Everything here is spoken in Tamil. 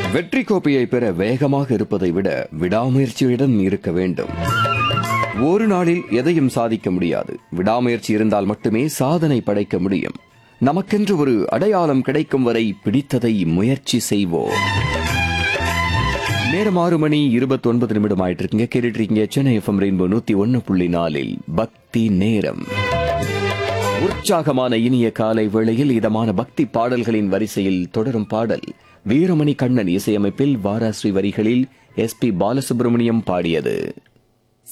வெற்றி கோப்பையை பெற வேகமாக இருப்பதை விட விடாமுயற்சியுடன் இருக்க வேண்டும் ஒரு நாளில் எதையும் சாதிக்க முடியாது விடாமுயற்சி இருந்தால் மட்டுமே சாதனை படைக்க முடியும் நமக்கென்று ஒரு அடையாளம் கிடைக்கும் வரை பிடித்ததை முயற்சி செய்வோம் நேரம் ஆறு மணி இருபத்தி ஒன்பது நிமிடம் ஆயிட்டு இருக்குங்க கேட்டுட்டு இருக்கீங்க சென்னை எஃப்எம் ரெயின்போ நூத்தி ஒன்னு புள்ளி நாலில் பக்தி நேரம் உற்சாகமான இனிய காலை வேளையில் இதமான பக்தி பாடல்களின் வரிசையில் தொடரும் பாடல் வீரமணி கண்ணன் இசையமைப்பில் வாராஸ்ரீ வரிகளில் எஸ் பி பாலசுப்ரமணியம் பாடியது